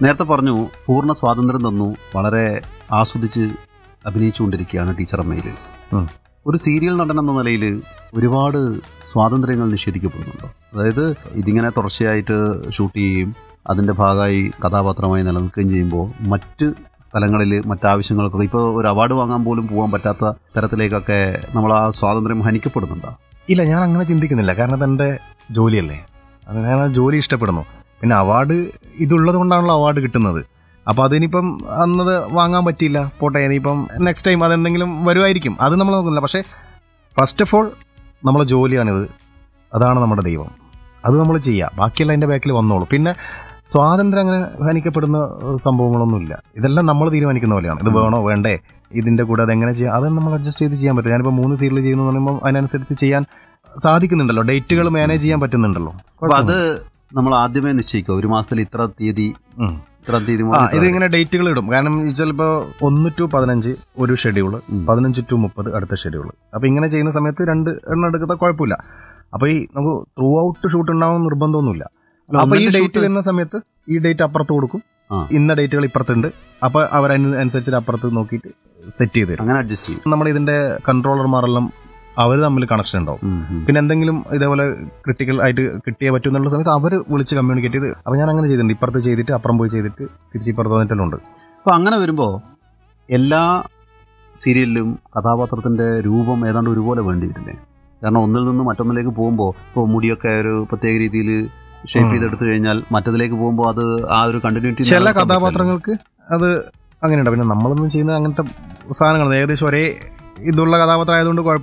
നേരത്തെ പറഞ്ഞു പൂർണ്ണ സ്വാതന്ത്ര്യം തന്നു വളരെ ആസ്വദിച്ച് അഭിനയിച്ചുകൊണ്ടിരിക്കുകയാണ് ടീച്ചർ അമ്മയിൽ ഉം. ഒരു സീരിയൽ നടൻ എന്ന നിലയിൽ ഒരുപാട് സ്വാതന്ത്ര്യങ്ങൾ നിഷേധിക്കപ്പെടുന്നുണ്ടോ അതായത് ഇതിങ്ങനെ തുടർച്ചയായിട്ട് ഷൂട്ട് ചെയ്യുകയും അതിൻ്റെ ഭാഗമായി കഥാപാത്രമായി നിലനിൽക്കുകയും ചെയ്യുമ്പോൾ മറ്റ് സ്ഥലങ്ങളിൽ മറ്റാവശ്യങ്ങൾക്കൊക്കെ ഇപ്പോൾ ഒരു അവാർഡ് വാങ്ങാൻ പോലും പോകാൻ പറ്റാത്ത തരത്തിലേക്കൊക്കെ നമ്മൾ ആ സ്വാതന്ത്ര്യം ഹനിക്കപ്പെടുന്നുണ്ടോ ഇല്ല ഞാൻ അങ്ങനെ ചിന്തിക്കുന്നില്ല കാരണം അതെൻ്റെ ജോലിയല്ലേ അത് ഞാൻ ആ ജോലി ഇഷ്ടപ്പെടുന്നു പിന്നെ അവാർഡ് ഇതുള്ളത് കൊണ്ടാണല്ലോ അവാർഡ് കിട്ടുന്നത് അപ്പോൾ അതിനിപ്പം അന്നത് വാങ്ങാൻ പറ്റിയില്ല പോട്ടെ ഇനിയിപ്പം നെക്സ്റ്റ് ടൈം അതെന്തെങ്കിലും വരുമായിരിക്കും അത് നമ്മൾ നോക്കുന്നില്ല പക്ഷേ ഫസ്റ്റ് ഓഫ് ഓൾ നമ്മളെ ജോലിയാണിത് അതാണ് നമ്മുടെ ദൈവം അത് നമ്മൾ ചെയ്യുക ബാക്കിയെല്ലാം അതിൻ്റെ ബാക്കിൽ വന്നോളൂ പിന്നെ സ്വാതന്ത്ര്യം അങ്ങനെ ഹനിക്കപ്പെടുന്ന ഏഹ്, സംഭവങ്ങളൊന്നുമില്ല ഇതെല്ലാം നമ്മൾ തീരുമാനിക്കുന്ന പോലെയാണ് ഇത് വേണോ വേണ്ടേ ഇതിൻ്റെ കൂടെ അതെങ്ങനെ ചെയ്യാം അത് നമ്മൾ അഡ്ജസ്റ്റ് ചെയ്ത് ചെയ്യാൻ പറ്റും ഞാനിപ്പോൾ മൂന്ന് സീരിയൽ ചെയ്യുന്നു എന്ന് പറയുമ്പോൾ അതിനനുസരിച്ച് ചെയ്യാൻ സാധിക്കുന്നുണ്ടല്ലോ ഡേറ്റുകൾ മാനേജ് ചെയ്യാൻ പറ്റുന്നുണ്ടല്ലോ അപ്പോൾ അത് നമ്മൾ ആദ്യമേ നിശ്ചയിക്കുക ഒരു മാസത്തിൽ ഇത്ര തീയതി ഉം. ഇത്ര തീയതി ആ മുതൽ ഇത് ഇങ്ങനെ ഡേറ്റുകൾ ഇടും കാരണം ചിലപ്പോൾ ഒന്ന് ടു പതിനഞ്ച് ഒരു ഷെഡ്യൂൾ ഉം. പതിനഞ്ച് ടു മുപ്പത് അടുത്ത ഷെഡ്യൂൾ അപ്പോൾ ഇങ്ങനെ ചെയ്യുന്ന സമയത്ത് രണ്ട് എണ്ണം എടുക്കുന്ന കുഴപ്പമില്ല അപ്പോൾ ഈ നമുക്ക് ത്രൂ ഔട്ട് ഷൂട്ട് ഉണ്ടാവാൻ നിർബന്ധമൊന്നുമില്ല അപ്പോൾ ഈ ഒന്നിന്റെ ഡേറ്റ് shoot- വരുന്ന സമയത്ത് ഈ ഡേറ്റ് അപ്പുറത്ത് കൊടുക്കും ആ. ഇന്ന ഡേറ്റുകൾ ഇപ്പുറത്തുണ്ട് അപ്പോൾ അവരനുസരിച്ച് അപ്പുറത്ത് നോക്കിയിട്ട് സെറ്റ് ചെയ്ത് തരും അങ്ങനെ അഡ്ജസ്റ്റ് ചെയ്യും നമ്മുടെ ഇതിന്റെ കൺട്രോളർമാരെല്ലാം അവർ തമ്മിൽ കണക്ഷൻ ഉണ്ടാവും ഉം, ഉം. പിന്നെ എന്തെങ്കിലും ഇതേപോലെ ക്രിട്ടിക്കൽ ആയിട്ട് കിട്ടിയേ പറ്റും എന്നുള്ള സമയത്ത് അവർ വിളിച്ച് കമ്മ്യൂണിക്കേറ്റ് ചെയ്ത് അപ്പോൾ ഞാൻ അങ്ങനെ ചെയ്തിട്ടുണ്ട് ഇപ്പുറത്ത് ചെയ്തിട്ട് അപ്പുറം പോയി ചെയ്തിട്ട് തിരിച്ച് ഇപ്പുറത്ത് വന്നിട്ടെല്ലാം ഉണ്ട് അപ്പോൾ അങ്ങനെ വരുമ്പോൾ എല്ലാ സീരിയലിലും കഥാപാത്രത്തിൻ്റെ രൂപം ഏതാണ്ട് ഒരുപോലെ വേണ്ടി വരില്ലേ കാരണം ഒന്നിൽ നിന്ന് മറ്റൊന്നിലേക്ക് പോകുമ്പോൾ ഇപ്പോൾ മുടിയൊക്കെ ഒരു പ്രത്യേക രീതിയിൽ ഷേപ്പ് ഉം. ചെയ്തെടുത്തു കഴിഞ്ഞാൽ മറ്റതിലേക്ക് പോകുമ്പോൾ അത് ആ ഒരു കണ്ടിന്യൂറ്റി ചില കഥാപാത്രങ്ങൾക്ക് അത് അങ്ങനെയുണ്ട് പിന്നെ നമ്മളൊന്നും ചെയ്യുന്ന അങ്ങനത്തെ സാധനങ്ങൾ ഏകദേശം ഒരേ ഇതുള്ള കഥാപാത്രം ആയതുകൊണ്ട് കുഴപ്പമില്ല